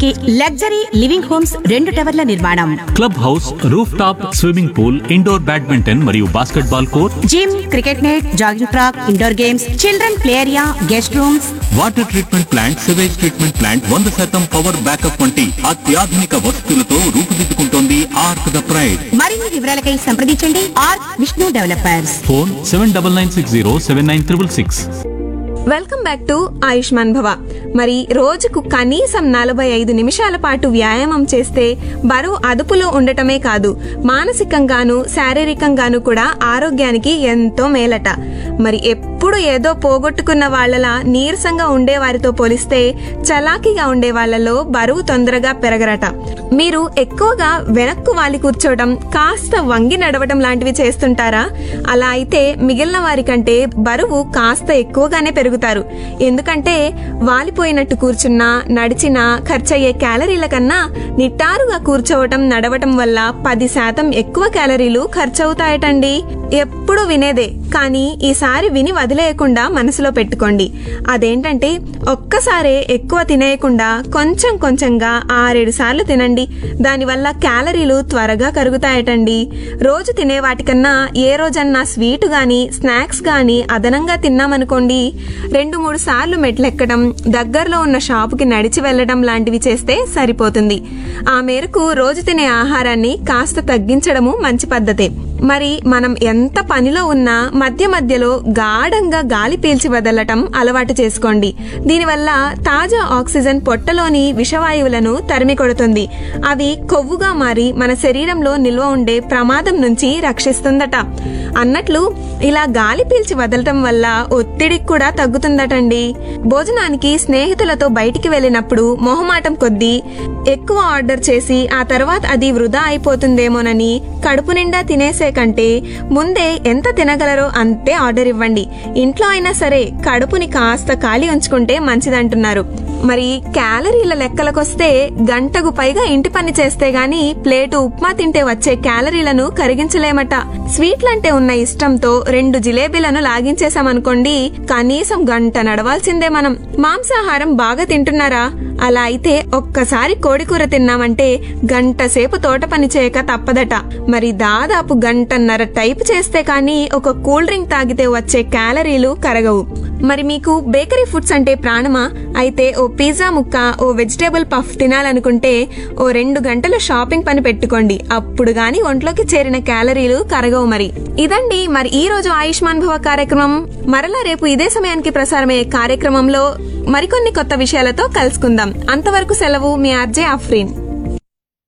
కి luxury living homes రెండు టవర్ల నిర్మాణం club house roof top swimming pool indoor badminton మరియు basketball court gym cricket net jogging track indoor games children play area guest rooms water treatment plant sewage treatment plant వంద శాతం power backup వంటి అత్యాధునిక వసతులతో రూపుదిద్దుకుంటోంది arc the pride మరిన్ని వివరాలకై సంప్రదించండి R Vishnu developers phone seven double nine six zero seven nine triple six welcome back to Ayushman Bhava మరి రోజుకు కనీసం నలభై ఐదు నిమిషాల పాటు వ్యాయామం చేస్తే బరువు అదుపులో ఉండటమే కాదు మానసికంగాను శారీరకంగాను కూడా ఆరోగ్యానికి ఎంతో మేలట మరి ఎప్పుడు ఏదో పోగొట్టుకున్న వాళ్ళలా నీరసంగా ఉండే వారితో పోలిస్తే చలాకీగా ఉండే వాళ్ళలో బరువు తొందరగా పెరగరట మీరు ఎక్కువగా వెనక్కు వాలి కూర్చోవడం కాస్త వంగి నడవడం లాంటివి చేస్తుంటారా అలా అయితే మిగిలిన వారి కంటే బరువు కాస్త ఎక్కువగానే పెరుగుతారు ఎందుకంటే వాలిపోయినట్టు కూర్చున్నా నడిచినా ఖర్చయ్యే క్యాలరీల కన్నా నిట్టారుగా కూర్చోవటం నడవటం వల్ల పది శాతం ఎక్కువ క్యాలరీలు ఖర్చవుతాయటండి ఎప్పుడు వినేదే కానీ ఈసారి విని వదిలేయకుండా మనసులో పెట్టుకోండి అదేంటంటే ఒక్కసారే ఎక్కువ తినేయకుండా కొంచెం కొంచెంగా ఆరేడు సార్లు తినండి దానివల్ల క్యాలరీలు త్వరగా కరుగుతాయటండి రోజు తినే వాటికన్నా ఏ రోజన్నా స్వీట్ గాని స్నాక్స్ గాని అదనంగా తిన్నామనుకోండి రెండు మూడు సార్లు మెట్లెక్కడం దగ్గరలో ఉన్న షాపుకి నడిచి వెళ్లడం లాంటివి చేస్తే సరిపోతుంది ఆ మేరకు రోజు తినే ఆహారాన్ని కాస్త తగ్గించడము మంచి పద్ధతే మరి మనం ఎంత పనిలో ఉన్నా మధ్య మధ్యలో గాఢంగా గాలి పీల్చి వదలటం అలవాటు చేసుకోండి దీనివల్ల తాజా ఆక్సిజన్ పొట్టలోని విషవాయువులను తరిమి కొడుతుంది అవి కొవ్వుగా మారి మన శరీరంలో నిల్వ ఉండే ప్రమాదం నుంచి రక్షిస్తుందట అన్నట్లు ఇలా గాలి పీల్చి వదలటం వల్ల ఒత్తిడి కూడా తగ్గుతుందటండి భోజనానికి స్నేహితులతో బయటికి వెళ్ళినప్పుడు మొహమాటం కొద్దీ ఎక్కువ ఆర్డర్ చేసి ఆ తర్వాత అది వృధా అయిపోతుందేమోనని కడుపు నిండా తినేసే కంటే ముందే ఎంత తినగలరో అంతే ఆర్డర్ ఇవ్వండి ఇంట్లో అయినా సరే కడుపుని కాస్త ఖాళీ ఉంచుకుంటే మంచిదంటున్నారు మరి క్యాలరీల లెక్కలకొస్తే గంటకు పైగా ఇంటి పని చేస్తే గాని ప్లేటు ఉప్మా తింటే వచ్చే క్యాలరీలను కరిగించలేమట స్వీట్లంటే ఉన్న ఇష్టంతో రెండు జిలేబీలను లాగించేశామనుకోండి కనీసం గంట నడవాల్సిందే మనం మాంసాహారం బాగా తింటున్నారా అలా అయితే ఒక్కసారి కోడికూర తిన్నామంటే గంట సేపు తోట పని చేయక తప్పదట మరి దాదాపు గంటన్నర టైప్ చేస్తే కానీ ఒక కూల్ డ్రింక్ తాగితే వచ్చే క్యాలరీలు కరగవు మరి మీకు బేకరీ ఫుడ్స్ అంటే ప్రాణమా అయితే ఓ పిజ్జా ముక్క ఓ వెజిటేబుల్ పఫ్ తినాలనుకుంటే ఓ రెండు గంటల షాపింగ్ పని పెట్టుకోండి అప్పుడు గాని ఒంట్లోకి చేరిన క్యాలరీలు కరగవు మరి ఇదండి మరి ఈ రోజు ఆయుష్మాన్ భవ కార్యక్రమం మరలా రేపు ఇదే సమయానికి ప్రసారమయ్యే కార్యక్రమంలో మరికొన్ని కొత్త విషయాలతో కలుసుకుందాం అంతవరకు సెలవు మీ ఆర్జే అఫ్రీన్